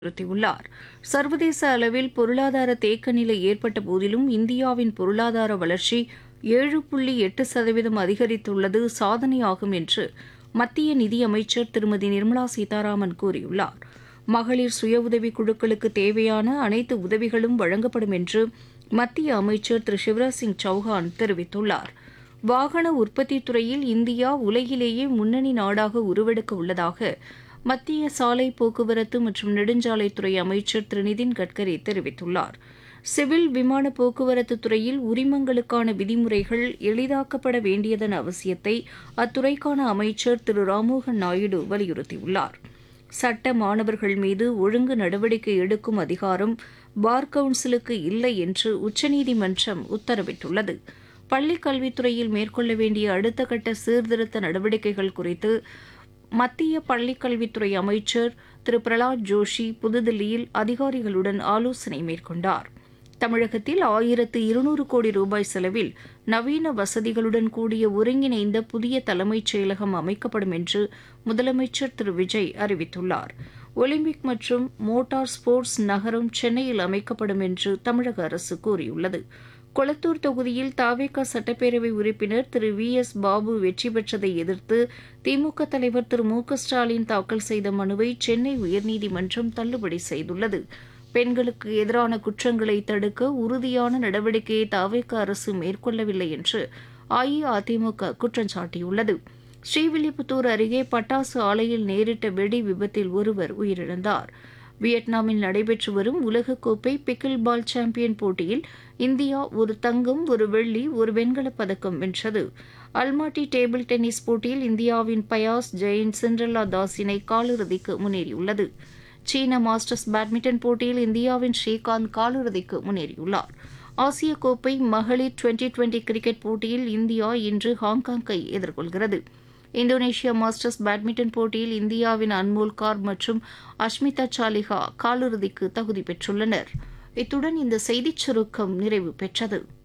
வலியுறுத்தியுள்ளார் சர்வதேச அளவில் பொருளாதார தேக்க நிலை ஏற்பட்ட போதிலும் இந்தியாவின் பொருளாதார வளர்ச்சி ஏழு புள்ளி எட்டு சதவீதம் அதிகரித்துள்ளது சாதனையாகும் என்று மத்திய நிதியமைச்சர் திருமதி நிர்மலா சீதாராமன் கூறியுள்ளார் மகளிர் சுய உதவிக் குழுக்களுக்கு தேவையான அனைத்து உதவிகளும் வழங்கப்படும் என்று மத்திய அமைச்சர் திரு சிவராஜ் சிங் சௌஹான் தெரிவித்துள்ளார் வாகன உற்பத்தித் துறையில் இந்தியா உலகிலேயே முன்னணி நாடாக உருவெடுக்க உள்ளதாக மத்திய சாலை போக்குவரத்து மற்றும் நெடுஞ்சாலைத்துறை அமைச்சர் திரு நிதின் கட்கரி தெரிவித்துள்ளார் சிவில் விமான போக்குவரத்து துறையில் உரிமங்களுக்கான விதிமுறைகள் எளிதாக்கப்பட வேண்டியதன் அவசியத்தை அத்துறைக்கான அமைச்சர் திரு ராம்மோகன் நாயுடு வலியுறுத்தியுள்ளார் சட்ட மாணவர்கள் மீது ஒழுங்கு நடவடிக்கை எடுக்கும் அதிகாரம் பார் கவுன்சிலுக்கு இல்லை என்று உச்சநீதிமன்றம் உத்தரவிட்டுள்ளது பள்ளிக் கல்வித்துறையில் மேற்கொள்ள வேண்டிய அடுத்த கட்ட சீர்திருத்த நடவடிக்கைகள் குறித்து மத்திய பள்ளிக் கல்வித்துறை அமைச்சர் திரு பிரலாத் ஜோஷி புதுதில்லியில் அதிகாரிகளுடன் ஆலோசனை மேற்கொண்டார் தமிழகத்தில் ஆயிரத்து இருநூறு கோடி ரூபாய் செலவில் நவீன வசதிகளுடன் கூடிய ஒருங்கிணைந்த புதிய தலைமைச் செயலகம் அமைக்கப்படும் என்று முதலமைச்சர் திரு விஜய் அறிவித்துள்ளார் ஒலிம்பிக் மற்றும் மோட்டார் ஸ்போர்ட்ஸ் நகரம் சென்னையில் அமைக்கப்படும் என்று தமிழக அரசு கூறியுள்ளது கொளத்தூர் தொகுதியில் தாவேகா சட்டப்பேரவை உறுப்பினர் திரு வி எஸ் பாபு வெற்றி பெற்றதை எதிர்த்து திமுக தலைவர் திரு மு க ஸ்டாலின் தாக்கல் செய்த மனுவை சென்னை உயர்நீதிமன்றம் தள்ளுபடி செய்துள்ளது பெண்களுக்கு எதிரான குற்றங்களை தடுக்க உறுதியான நடவடிக்கையை தாவேக அரசு மேற்கொள்ளவில்லை என்று அஇஅதிமுக குற்றம் சாட்டியுள்ளது ஸ்ரீவில்லிபுத்தூர் அருகே பட்டாசு ஆலையில் நேரிட்ட வெடி விபத்தில் ஒருவர் உயிரிழந்தார் வியட்நாமில் நடைபெற்று வரும் உலகக்கோப்பை பிக்கில் பால் சாம்பியன் போட்டியில் இந்தியா ஒரு தங்கம் ஒரு வெள்ளி ஒரு வெண்கலப் பதக்கம் வென்றது அல்மாட்டி டேபிள் டென்னிஸ் போட்டியில் இந்தியாவின் பயாஸ் ஜெயின் சிண்ட்ரல்லா தாஸ் இணை காலிறுதிக்கு முன்னேறியுள்ளது சீன மாஸ்டர்ஸ் பேட்மிண்டன் போட்டியில் இந்தியாவின் ஸ்ரீகாந்த் காலிறுதிக்கு முன்னேறியுள்ளார் ஆசிய கோப்பை மகளிர் டுவெண்டி டுவெண்டி கிரிக்கெட் போட்டியில் இந்தியா இன்று ஹாங்காங்கை எதிர்கொள்கிறது இந்தோனேஷியா மாஸ்டர்ஸ் பேட்மிண்டன் போட்டியில் இந்தியாவின் அன்மோல் கார் மற்றும் அஷ்மிதா சாலிஹா காலிறுதிக்கு தகுதி பெற்றுள்ளனர் இத்துடன் இந்த செய்திச் சுருக்கம் நிறைவு பெற்றது